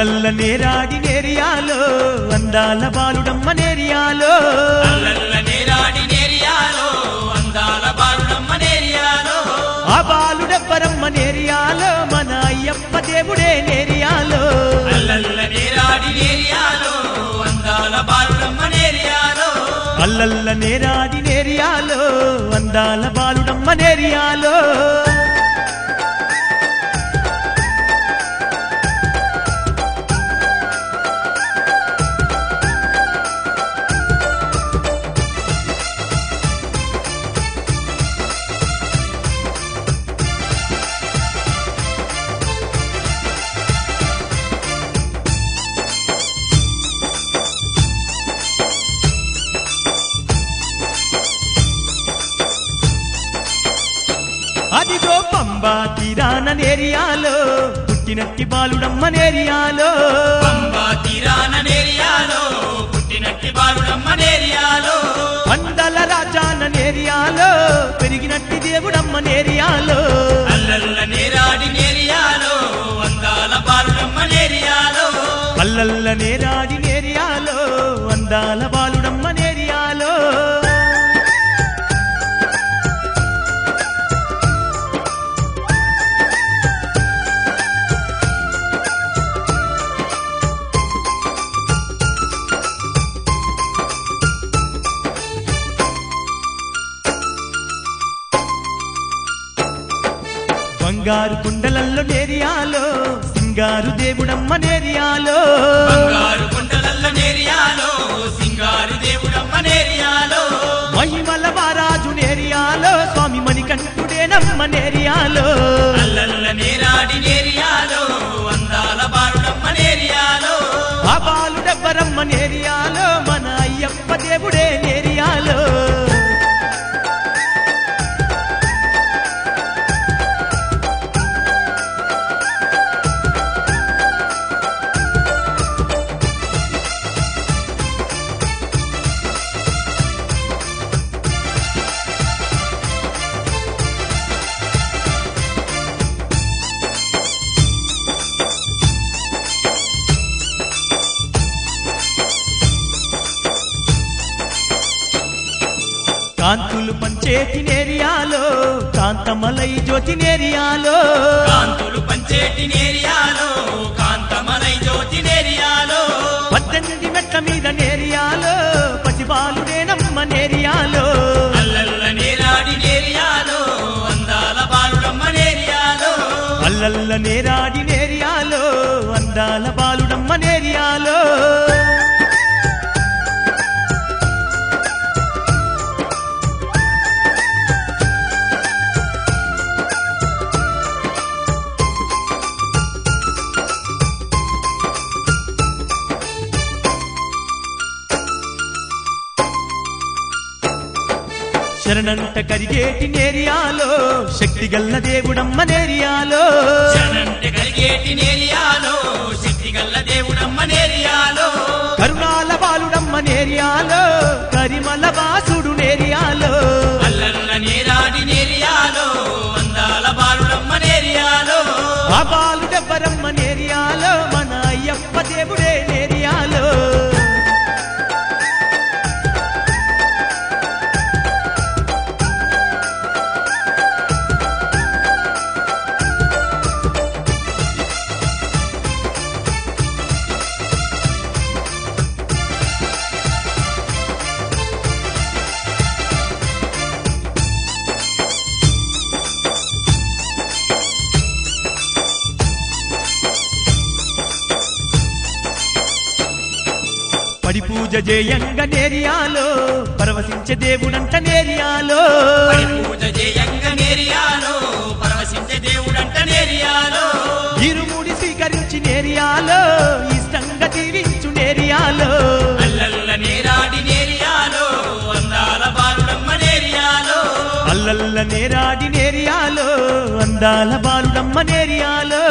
అల్లల్ల నేరాడి నేరియాలో అందాల బాలుడమ్మ నేరియాలో అల్లల్ల నేరాడి నేరియాలో అందాల బారుడమ్మ నేరియాలో ఆ బాలుడెవ్వరమ్మ నేరియాలో మన అయ్యప్ప దేవుడే నేరియాలో అల్లల్ల నేరాడి నేరియాలో అందాల బారుడమ్మ నేరియాలో అల్లల్ల నేరాడి నేరియాలో అందాల బాలుడమ్మ నేరియాలో అదిగో పంబా తీరాన నేరియాలో పుట్టినట్టి బాలుడమ్మ నేరియాలో పంబా తీరాన నేరియాలో పుట్టినట్టి బారుడమ్మ నేరియాలో మండల రాజాన నేరియాలో పెరిగినట్టి దేవుడమ్మ నేరియాలో అల్లల్ల నేరాడి నేరియాలో అందాల బారుడమ్మ నేరియాలో అల్లల్ల నేరాడి నేరియాలో అందాల బాలుడమ్మ నేరియాలో బంగారు కుండలల్లో నేరియాలో సింగారు దేవుడమ్మ నేరియాలో బంగారు కొండలల్ల నేరియాలో సింగారు దేవుడమ్మ నేరియాలో మహిమల వారాజు నేరియాలో స్వామి మణికంఠుడేనమ్మ నేరియాలో అల్లల్ల నేరాడి నేరియాలో అందాల బారుడమ్మ నేరియాలో ఆ బాలుడెవ్వరమ్మ నేరియాలో మన అయ్యప్ప దేవుడే నేరియాలో కాంతులు పంచేటి నేరియాలో కాంతమలై జ్యోతి నేరియాలో కాంతులు పంచేటి నేరియాలో కాంతమలై జ్యోతి నేరియాలో పద్దెనిమిది మెట్ల మీద నేరియాలో పసిబాలుడేనమ్మ నేరియాలో అల్లల్ల నేరాడి నేరియాలో అందాల బారుడమ్మ నేరియాలో అల్లల్ల నేరాడి నేరియాలో అందాల బాలుడమ్మ నేరియాలో శరణంట కరిగేటి నేరియాలో శక్తి గల్ల దేవుడమ్మ నేరియాలో శరణంటే కలిగేటి నేరియాలో శక్తి గల్ల దేవుడమ్మ నేరియాలో కరుణాల బాలుడమ్మ నేరియాలో కరిమల వాసుడు నేరియాలో అల్లల్ల నేరాడి నేరియాలో అందాల బారుడమ్మ నేరియాలో ఆ బాలుడెవ్వరమ్మ నేరియాలో మన అయ్యప్ప దేవుడే నేరియాలో పడి పూజ చేయంగ నేరియాలో పరవశించే దేవుడంట నేరియాలో పడి పూజ చేయంగ నేరియాలో పరవశించే దేవుడంట నేరియాలో ఇరుముడి స్వీకరించి నేరియాలో ఇష్టంగా దీవించు నేరియాలో అల్లల్ల నేరాడి నేరియాలో అందాల బారుడమ్మ నేరియాలో అల్లల్ల నేరాడి నేరియాలో అందాల బాలుడమ్మ నేరియాలో